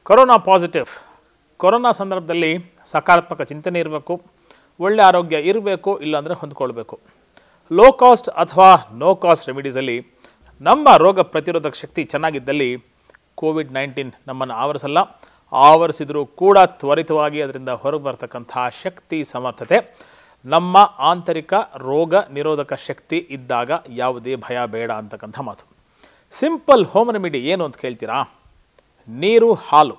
corona positive corona ಸಂದರ್ಭದಲ್ಲಿ ಸಕಾರಾತ್ಮಕ ಚಿಂತನೆ ಇರಬೇಕು ಒಳ್ಳೆ ಆರೋಗ್ಯ ಇರಬೇಕು ಇಲ್ಲಾಂದರೆ ಹೊಂದ್ಕೊಳ್ಬೇಕು ಲೋ ಕಾಸ್ಟ್ ಅಥವಾ ನೋ ಕಾಸ್ಟ್ ರೆಮಿಡೀಸಲ್ಲಿ ನಮ್ಮ ರೋಗ ಪ್ರತಿರೋಧಕ ಶಕ್ತಿ ಚೆನ್ನಾಗಿದ್ದಲ್ಲಿ ಕೋವಿಡ್ ನೈನ್ಟೀನ್ ನಮ್ಮನ್ನು ಆವರಿಸಲ್ಲ ಆವರಿಸಿದರೂ ಕೂಡ ತ್ವರಿತವಾಗಿ ಅದರಿಂದ ಹೊರಗೆ ಬರ್ತಕ್ಕಂಥ ಶಕ್ತಿ ಸಮರ್ಥತೆ ನಮ್ಮ ಆಂತರಿಕ ರೋಗ ನಿರೋಧಕ ಶಕ್ತಿ ಇದ್ದಾಗ ಯಾವುದೇ ಭಯ ಬೇಡ ಅಂತಕ್ಕಂಥ ಮಾತು ಸಿಂಪಲ್ ಹೋಮ್ ರೆಮಿಡಿ ಏನು ಅಂತ ಕೇಳ್ತೀರಾ ನೀರು ಹಾಲು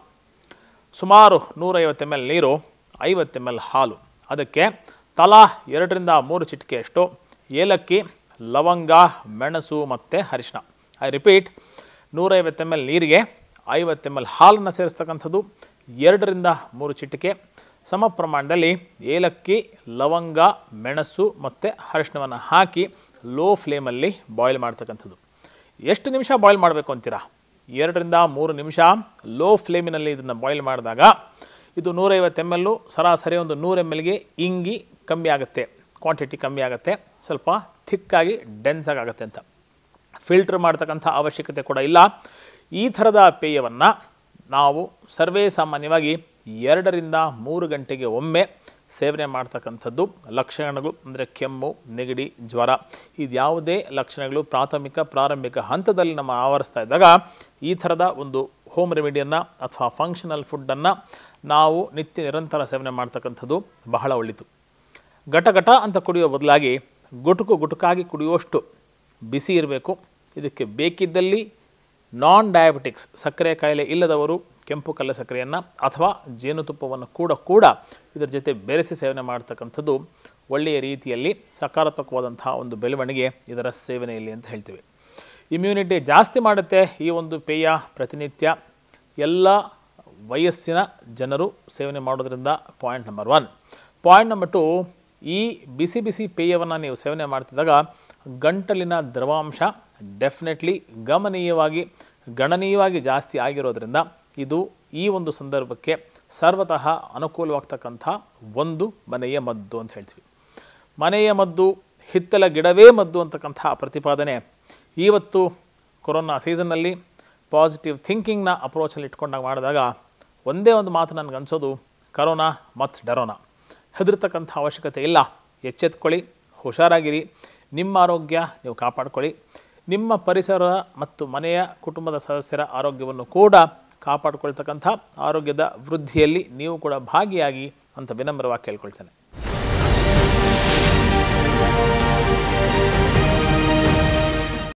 ಸುಮಾರು ನೂರೈವತ್ತು ಎಮ್ ಎಲ್ ನೀರು ಐವತ್ತು ಎಮ್ ಎಲ್ ಹಾಲು ಅದಕ್ಕೆ ತಲಾ ಎರಡರಿಂದ ಮೂರು ಚಿಟಿಕೆಯಷ್ಟು ಏಲಕ್ಕಿ ಲವಂಗ ಮೆಣಸು ಮತ್ತು ಅರಿಶಿನ ಐ ರಿಪೀಟ್ ನೂರೈವತ್ತು ಎಮ್ ಎಲ್ ನೀರಿಗೆ ಐವತ್ತು ಎಮ್ ಎಲ್ ಹಾಲನ್ನು ಸೇರಿಸ್ತಕ್ಕಂಥದ್ದು ಎರಡರಿಂದ ಮೂರು ಚಿಟಿಕೆ ಸಮ ಪ್ರಮಾಣದಲ್ಲಿ ಏಲಕ್ಕಿ ಲವಂಗ ಮೆಣಸು ಮತ್ತು ಅರಿಶಿನವನ್ನು ಹಾಕಿ ಲೋ ಫ್ಲೇಮಲ್ಲಿ ಬಾಯ್ಲ್ ಮಾಡ್ತಕ್ಕಂಥದ್ದು ಎಷ್ಟು ನಿಮಿಷ ಬಾಯ್ಲ್ ಮಾಡಬೇಕು ಅಂತೀರಾ ಎರಡರಿಂದ ಮೂರು ನಿಮಿಷ ಲೋ ಫ್ಲೇಮಿನಲ್ಲಿ ಇದನ್ನು ಬಾಯ್ಲ್ ಮಾಡಿದಾಗ ಇದು ನೂರೈವತ್ತು ಎಮ್ ಎಲ್ಲು ಸರಾಸರಿ ಒಂದು ನೂರು ಎಮ್ ಎಲ್ಗೆ ಇಂಗಿ ಕಮ್ಮಿ ಆಗುತ್ತೆ ಕ್ವಾಂಟಿಟಿ ಕಮ್ಮಿ ಆಗುತ್ತೆ ಸ್ವಲ್ಪ ಥಿಕ್ಕಾಗಿ ಡೆನ್ಸಾಗಿ ಆಗುತ್ತೆ ಅಂತ ಫಿಲ್ಟರ್ ಮಾಡ್ತಕ್ಕಂಥ ಅವಶ್ಯಕತೆ ಕೂಡ ಇಲ್ಲ ಈ ಥರದ ಪೇಯವನ್ನು ನಾವು ಸರ್ವೇ ಸಾಮಾನ್ಯವಾಗಿ ಎರಡರಿಂದ ಮೂರು ಗಂಟೆಗೆ ಒಮ್ಮೆ ಸೇವನೆ ಮಾಡ್ತಕ್ಕಂಥದ್ದು ಲಕ್ಷಣಗಳು ಅಂದರೆ ಕೆಮ್ಮು ನೆಗಡಿ ಜ್ವರ ಇದ್ಯಾವುದೇ ಲಕ್ಷಣಗಳು ಪ್ರಾಥಮಿಕ ಪ್ರಾರಂಭಿಕ ಹಂತದಲ್ಲಿ ನಮ್ಮ ಆವರಿಸ್ತಾ ಇದ್ದಾಗ ಈ ಥರದ ಒಂದು ಹೋಮ್ ರೆಮಿಡಿಯನ್ನು ಅಥವಾ ಫಂಕ್ಷನಲ್ ಫುಡ್ಡನ್ನು ನಾವು ನಿತ್ಯ ನಿರಂತರ ಸೇವನೆ ಮಾಡ್ತಕ್ಕಂಥದ್ದು ಬಹಳ ಒಳ್ಳೆಯದು ಘಟ ಘಟ ಅಂತ ಕುಡಿಯೋ ಬದಲಾಗಿ ಗುಟುಕು ಗುಟುಕಾಗಿ ಕುಡಿಯುವಷ್ಟು ಬಿಸಿ ಇರಬೇಕು ಇದಕ್ಕೆ ಬೇಕಿದ್ದಲ್ಲಿ ನಾನ್ ಡಯಾಬಿಟಿಕ್ಸ್ ಸಕ್ಕರೆ ಕಾಯಿಲೆ ಇಲ್ಲದವರು ಕೆಂಪು ಕಲ್ಲ ಸಕ್ಕರೆಯನ್ನು ಅಥವಾ ಜೇನುತುಪ್ಪವನ್ನು ಕೂಡ ಕೂಡ ಇದರ ಜೊತೆ ಬೆರೆಸಿ ಸೇವನೆ ಮಾಡ್ತಕ್ಕಂಥದ್ದು ಒಳ್ಳೆಯ ರೀತಿಯಲ್ಲಿ ಸಕಾರಾತ್ಮಕವಾದಂಥ ಒಂದು ಬೆಳವಣಿಗೆ ಇದರ ಸೇವನೆಯಲ್ಲಿ ಅಂತ ಹೇಳ್ತೀವಿ ಇಮ್ಯುನಿಟಿ ಜಾಸ್ತಿ ಮಾಡುತ್ತೆ ಈ ಒಂದು ಪೇಯ ಪ್ರತಿನಿತ್ಯ ಎಲ್ಲ ವಯಸ್ಸಿನ ಜನರು ಸೇವನೆ ಮಾಡೋದ್ರಿಂದ point number one point number two ಈ ಬಿಸಿ ಬಿಸಿ ಪೇಯವನ್ನು ನೀವು ಸೇವನೆ ಮಾಡ್ತಿದ್ದಾಗ ಗಂಟಲಿನ ದ್ರವಾಂಶ ಡೆಫಿನೆಟ್ಲಿ ಗಮನೀಯವಾಗಿ ಗಣನೀಯವಾಗಿ ಜಾಸ್ತಿ ಆಗಿರೋದ್ರಿಂದ ಇದು ಈ ಒಂದು ಸಂದರ್ಭಕ್ಕೆ ಸರ್ವತಃ ಅನುಕೂಲವಾಗ್ತಕ್ಕಂಥ ಒಂದು ಮನೆಯ ಮದ್ದು ಅಂತ ಹೇಳ್ತೀವಿ ಮನೆಯ ಮದ್ದು ಹಿತ್ತಲ ಗಿಡವೇ ಮದ್ದು ಅಂತಕ್ಕಂಥ ಪ್ರತಿಪಾದನೆ ಇವತ್ತು ಕೊರೋನಾ ಸೀಸನ್ನಲ್ಲಿ ಪಾಸಿಟಿವ್ ಥಿಂಕಿಂಗ್ನ ಅಪ್ರೋಚಲ್ಲಿ ಇಟ್ಕೊಂಡಾಗ ಮಾಡಿದಾಗ ಒಂದೇ ಒಂದು ಮಾತು ನನಗೆ ಅನಿಸೋದು ಕರೋನಾ ಮತ್ತು ಡರೋನಾ ಹೆದರ್ತಕ್ಕಂಥ ಅವಶ್ಯಕತೆ ಇಲ್ಲ ಎಚ್ಚೆತ್ಕೊಳ್ಳಿ ಹುಷಾರಾಗಿರಿ ನಿಮ್ಮ ಆರೋಗ್ಯ ನೀವು ಕಾಪಾಡ್ಕೊಳ್ಳಿ ನಿಮ್ಮ ಪರಿಸರ ಮತ್ತು ಮನೆಯ ಕುಟುಂಬದ ಸದಸ್ಯರ ಆರೋಗ್ಯವನ್ನು ಕೂಡ ಕಾಪಾಡ್ಕೊಳ್ತಕ್ಕಂಥ ಆರೋಗ್ಯದ ವೃದ್ಧಿಯಲ್ಲಿ ನೀವು ಕೂಡ ಭಾಗಿಯಾಗಿ ಅಂತ ವಿನಮ್ರವಾಗಿ ಕೇಳ್ಕೊಳ್ತೇನೆ